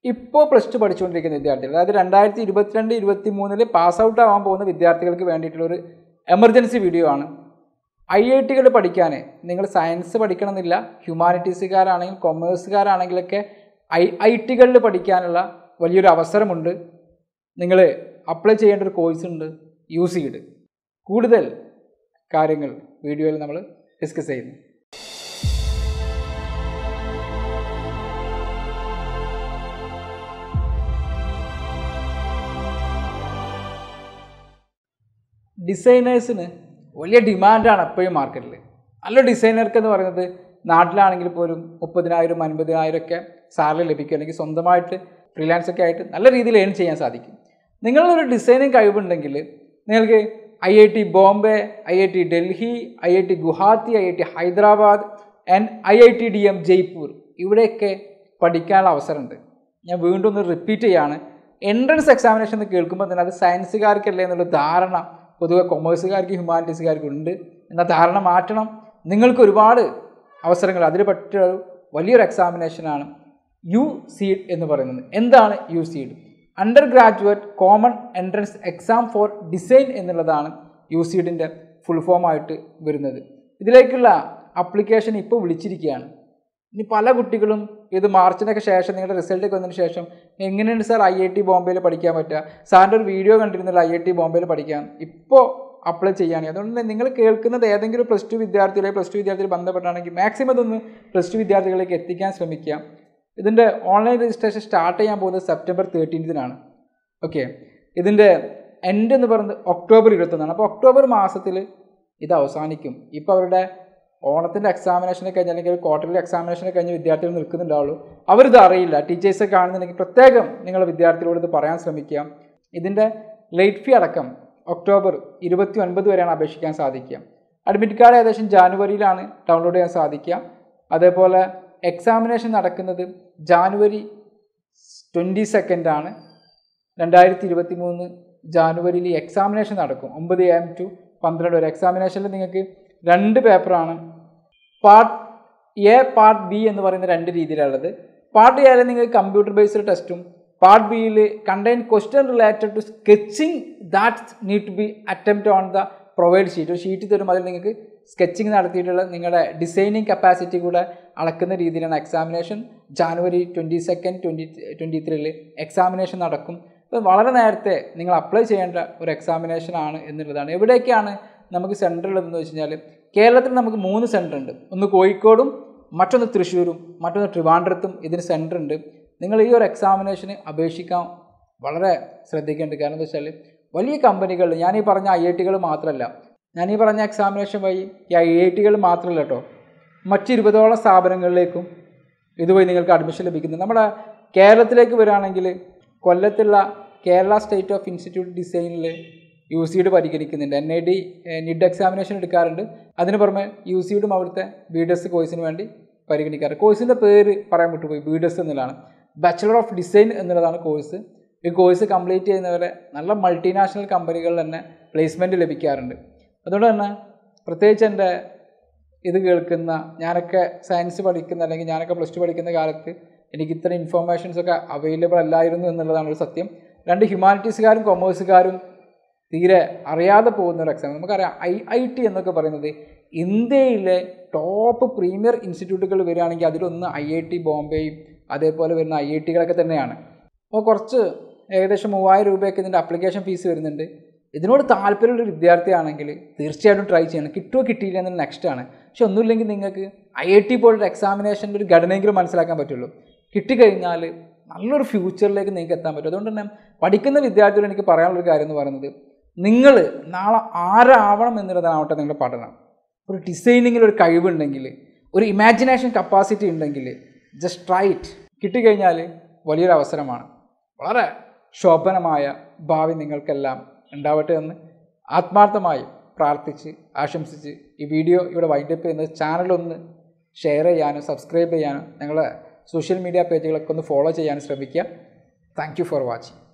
ഇപ്പോൾ plus two പഠിച്ചുകൊണ്ടിരിക്കുന്ന വിദ്യാർത്ഥികൾ അതായത് രണ്ടായിരത്തി ഇരുപത്തിരണ്ട് ഇരുപത്തി മൂന്നിൽ പാസ് ഔട്ട് ആവാൻ പോകുന്ന വിദ്യാർത്ഥികൾക്ക് വേണ്ടിയിട്ടുള്ളൊരു എമർജൻസി വീഡിയോ ആണ് ഐ ഐ ടികൾ പഠിക്കാൻ നിങ്ങൾ സയൻസ് പഠിക്കണമെന്നില്ല ഹ്യൂമാനിറ്റീസുകാരാണെങ്കിൽ കൊമേഴ്സുകാരാണെങ്കിലൊക്കെ ഐ ഐ ടികളിൽ പഠിക്കാനുള്ള വലിയൊരു അവസരമുണ്ട് നിങ്ങൾ അപ്ലൈ ചെയ്യേണ്ട ഒരു കോഴ്സ് ഉണ്ട് യു സിയുടെ കൂടുതൽ കാര്യങ്ങൾ വീഡിയോയിൽ നമ്മൾ ഡിസ്കസ് ചെയ്യുന്നു ഡിസൈനേഴ്സിന് വലിയ ഡിമാൻഡാണ് എപ്പോഴും മാർക്കറ്റിൽ നല്ല ഡിസൈനർക്ക് എന്ന് പറയുന്നത് നാട്ടിലാണെങ്കിൽ പോലും മുപ്പതിനായിരം അൻപതിനായിരം ഒക്കെ സാലറി ലഭിക്കും അല്ലെങ്കിൽ സ്വന്തമായിട്ട് ഫ്രീലാൻസ് ഒക്കെ ആയിട്ട് നല്ല രീതിയിൽ ഏൺ ചെയ്യാൻ സാധിക്കും നിങ്ങളൊരു ഡിസൈനിങ് കഴിവുണ്ടെങ്കിൽ നിങ്ങൾക്ക് I I T Bombay I I T Delhi I I T Guwahati I I T Hyderabad and I I T D M Jaipur ഇവിടെയൊക്കെ പഠിക്കാനുള്ള അവസരമുണ്ട് ഞാൻ വീണ്ടും ഒന്ന് റിപ്പീറ്റ് ചെയ്യാണ് എൻട്രൻസ് എക്സാമിനേഷൻ എന്ന് കേൾക്കുമ്പോൾ തന്നെ അത് സയൻസുകാർക്കല്ലേ എന്നുള്ള ധാരണ പൊതുവെ കൊമേഴ്സുകാർക്ക് ഹ്യൂമാനിറ്റീസുകാർക്കും ഉണ്ട് എന്ന ധാരണ മാറ്റണം നിങ്ങൾക്ക് ഒരുപാട് അവസരങ്ങൾ അതിൽ പറ്റിയ ഒരു വലിയൊരു എക്സാമിനേഷനാണ് യു സീഡ് എന്ന് പറയുന്നത് എന്താണ് U CEED undergraduate common entrance exam for design എന്നുള്ളതാണ് യു സീഡിൻ്റെ ഫുൾ ഫോമായിട്ട് വരുന്നത് ഇതിലേക്കുള്ള അപ്ലിക്കേഷൻ ഇപ്പോൾ വിളിച്ചിരിക്കുകയാണ് ഇനി പല കുട്ടികളും ഇത് മാർച്ചിനൊക്കെ ശേഷം നിങ്ങളുടെ റിസൾട്ട് ഒക്കെ വന്നതിന് ശേഷം എങ്ങനെയാണ് സാർ ഐ ഐ ടി ബോംബെയിൽ പഠിക്കാൻ പറ്റുക സാറിൻ്റെ ഒരു വീഡിയോ കണ്ടിരുന്നില്ല ഐ ഐ ടി ബോംബെയിൽ പഠിക്കാൻ ഇപ്പോൾ അപ്ലൈ ചെയ്യുകയാണ് അതുകൊണ്ട് തന്നെ നിങ്ങൾ കേൾക്കുന്നത് ഏതെങ്കിലും പ്ലസ് ടു വിദ്യാർത്ഥികളെ പ്ലസ് ടു വിദ്യാർത്ഥികൾ ബന്ധപ്പെട്ടാണെങ്കിൽ മാക്സിമം ഇതൊന്ന് പ്ലസ് ടു വിദ്യാർത്ഥികളിലേക്ക് എത്തിക്കാൻ ശ്രമിക്കുക ഇതിൻ്റെ ഓൺലൈൻ രജിസ്ട്രേഷൻ സ്റ്റാർട്ട് ചെയ്യാൻ പോകുന്നത് സെപ്റ്റംബർ തേർട്ടീൻത്തിനാണ് ഓക്കെ ഇതിൻ്റെ എൻഡ് എന്ന് പറയുന്നത് ഒക്ടോബർ ഇരുപത്തൊന്നാണ് അപ്പോൾ ഒക്ടോബർ മാസത്തിൽ ഇത് അവസാനിക്കും ഇപ്പോൾ അവരുടെ ഓണത്തിൻ്റെ എക്സാമിനേഷനെ കഴിഞ്ഞ് അല്ലെങ്കിൽ ക്വാർട്ടർലി എക്സാമിനേഷനെ കഴിഞ്ഞ് വിദ്യാർത്ഥികൾ നിൽക്കുന്നുണ്ടാവുള്ളൂ അവരിത് അറിയില്ല ടീച്ചേഴ്സ് കാണുന്നുണ്ടെങ്കിൽ പ്രത്യേകം നിങ്ങൾ വിദ്യാർത്ഥികളോട് ഇത് പറയാൻ ശ്രമിക്കുക ഇതിൻ്റെ ലേറ്റ് ഫീ അടക്കം ഒക്ടോബർ ഇരുപത്തി ഒൻപത് വരെയാണ് അപേക്ഷിക്കാൻ സാധിക്കുക അഡ്മിറ്റ് കാർഡ് ഏകദേശം ജാനുവരിയിലാണ് ഡൗൺലോഡ് ചെയ്യാൻ സാധിക്കുക അതേപോലെ എക്സാമിനേഷൻ നടക്കുന്നത് ജാനുവരി ട്വൻറ്റി സെക്കൻഡാണ് രണ്ടായിരത്തി ഇരുപത്തി മൂന്ന് ജാനുവരിയിൽ എക്സാമിനേഷൻ നടക്കും ഒമ്പത് എ എം ടു പന്ത്രണ്ട് വരെ എക്സാമിനേഷനിൽ നിങ്ങൾക്ക് രണ്ട് പേപ്പറാണ് പാർട്ട് എ പാർട്ട് ബി എന്ന് പറയുന്ന രണ്ട് രീതിയിലുള്ളത് പാർട്ട് എയിൽ നിങ്ങൾക്ക് കമ്പ്യൂട്ടർ ബേസ്ഡ് ടെസ്റ്റും പാർട്ട് ബിയിൽ contain question related to sketching that need to be attempt on the provide sheet ഒരു ഷീറ്റ് തരും അതിൽ നിങ്ങൾക്ക് സ്കെച്ചിങ് നടത്തിയിട്ടുള്ള നിങ്ങളുടെ ഡിസൈനിങ് കപ്പാസിറ്റി കൂടെ അളക്കുന്ന രീതിയിലാണ് examination January twenty second twenty twenty ത്രീയിൽ എക്സാമിനേഷൻ നടക്കും അപ്പോൾ വളരെ നേരത്തെ നിങ്ങൾ അപ്ലൈ ചെയ്യേണ്ട ഒരു എക്സാമിനേഷൻ ആണ് എന്നുള്ളതാണ് എവിടേക്കാണ് നമുക്ക് സെൻറ്റർ ഉള്ളതെന്ന് വെച്ച് കഴിഞ്ഞാൽ കേരളത്തിൽ നമുക്ക് മൂന്ന് സെൻറ്റർ ഉണ്ട് ഒന്ന് കോഴിക്കോടും മറ്റൊന്ന് തൃശ്ശൂരും മറ്റൊന്ന് ട്രിവാൻഡ്രത്തും ഇതിന് സെൻറ്റർ ഉണ്ട് നിങ്ങൾ ഈ ഒരു എക്സാമിനേഷന് അപേക്ഷിക്കാൻ വളരെ ശ്രദ്ധിക്കേണ്ടത് കാരണം എന്താ വെച്ചാൽ വലിയ കമ്പനികൾ ഞാൻ ഈ പറഞ്ഞ ഐ ഐ ടികൾ മാത്രമല്ല ഞാൻ ഈ പറഞ്ഞ എക്സാമിനേഷൻ വഴി ഈ ഐ ഐ ടികൾ മാത്രമല്ല കേട്ടോ മറ്റ് ഇരുപതോളം സ്ഥാപനങ്ങളിലേക്കും ഇതുവഴി നിങ്ങൾക്ക് അഡ്മിഷൻ ലഭിക്കുന്നത് നമ്മുടെ കേരളത്തിലേക്ക് വരികയാണെങ്കിൽ കൊല്ലത്തുള്ള കേരള സ്റ്റേറ്റ് ഓഫ് ഇൻസ്റ്റിറ്റ്യൂട്ട് ഡിസൈനിൽ യു സിയുടെ പരിഗണിക്കുന്നുണ്ട് N I D NID examination എടുക്കാറുണ്ട് അതിന് പുറമെ യു സിയുടെയും അവിടുത്തെ ബി ഡി എസ് കോഴ്സിന് വേണ്ടി പരിഗണിക്കാറ് കോഴ്സിൻ്റെ പേര് പറയാൻ വിട്ടുപോയി ബി ഡി എസ് എന്നുള്ളതാണ് ബാച്ചിലർ ഓഫ് ഡിസൈൻ എന്നുള്ളതാണ് കോഴ്സ് ഈ കോഴ്സ് കംപ്ലീറ്റ് ചെയ്യുന്നവരെ നല്ല മൾട്ടിനാഷണൽ കമ്പനികളിൽ തന്നെ പ്ലേസ്മെൻറ്റ് ലഭിക്കാറുണ്ട് അതുകൊണ്ട് തന്നെ പ്രത്യേകിച്ച് എൻ്റെ ഇത് കേൾക്കുന്ന ഞാനൊക്കെ സയൻസ് പഠിക്കുന്ന അല്ലെങ്കിൽ ഞാനൊക്കെ പ്ലസ് ടു പഠിക്കുന്ന കാലത്ത് എനിക്ക് ഇത്തരം ഇൻഫോർമേഷൻസ് ഒക്കെ അവൈലബിൾ അല്ലായിരുന്നു എന്നുള്ളതാണ് ഒരു സത്യം രണ്ട് ഹ്യൂമാനിറ്റീസുകാരും കൊമേഴ്സുകാരും തീരെ അറിയാതെ പോകുന്ന ഒരു എക്സാം നമുക്കറിയാം ഐ ഐ ടി എന്നൊക്കെ പറയുന്നത് ഇന്ത്യയിലെ ടോപ്പ് പ്രീമിയർ ഇൻസ്റ്റിറ്റ്യൂട്ടുകൾ വരികയാണെങ്കിൽ അതിലൊന്ന് ഐ ഐ ടി ബോംബെയും അതേപോലെ വരുന്ന ഐ ഐ ടികളൊക്കെ തന്നെയാണ് അപ്പോൾ കുറച്ച് ഏകദേശം മൂവായിരം രൂപയൊക്കെ ഇതിൻ്റെ അപ്ലിക്കേഷൻ ഫീസ് വരുന്നുണ്ട് ഇതിനോട് താല്പര്യമുള്ള ഒരു വിദ്യാർത്ഥിയാണെങ്കിൽ തീർച്ചയായിട്ടും ട്രൈ ചെയ്യണം കിട്ടുമോ കിട്ടിയില്ല എന്നത് നെക്സ്റ്റ് ആണ് പക്ഷെ ഒന്നുമില്ലെങ്കിൽ നിങ്ങൾക്ക് ഐ ഐ ടി പോലൊരു എക്സാമിനേഷൻ്റെ ഒരു ഘടനയെങ്കിലും മനസ്സിലാക്കാൻ പറ്റുള്ളൂ കിട്ടിക്കഴിഞ്ഞാൽ നല്ലൊരു ഫ്യൂച്ചറിലേക്ക് നിങ്ങൾക്ക് എത്താൻ പറ്റും അതുകൊണ്ട് തന്നെ പഠിക്കുന്ന വിദ്യാർത്ഥികളോട് എനിക്ക് പറയാനുള്ളൊരു കാര്യം എന്ന് പറയുന്നത് നിങ്ങൾ നാളെ ആരാവണം എന്നുള്ളതാവട്ടെ നിങ്ങളുടെ പഠനം ഒരു ഡിസൈനിങ്ങിൽ ഒരു കഴിവുണ്ടെങ്കിൽ ഒരു ഇമാജിനേഷൻ കപ്പാസിറ്റി ഉണ്ടെങ്കിൽ ജസ്റ്റ് ട്രൈറ്റ് കിട്ടിക്കഴിഞ്ഞാൽ വലിയൊരു അവസരമാണ് വളരെ ശോഭനമായ ഭാവി നിങ്ങൾക്കെല്ലാം ഉണ്ടാവട്ടെ എന്ന് ആത്മാർത്ഥമായി പ്രാർത്ഥിച്ച് ആശംസിച്ച് ഈ വീഡിയോ ഇവിടെ വൈൻഡപ്പ് ചെയ്യുന്നത് ചാനലൊന്ന് ഷെയർ ചെയ്യാനും സബ്സ്ക്രൈബ് ചെയ്യാനും ഞങ്ങളെ സോഷ്യൽ മീഡിയ പേജുകളൊക്കെ ഒന്ന് ഫോളോ ചെയ്യാനും ശ്രമിക്കുക താങ്ക് യു ഫോർ വാച്ചിങ്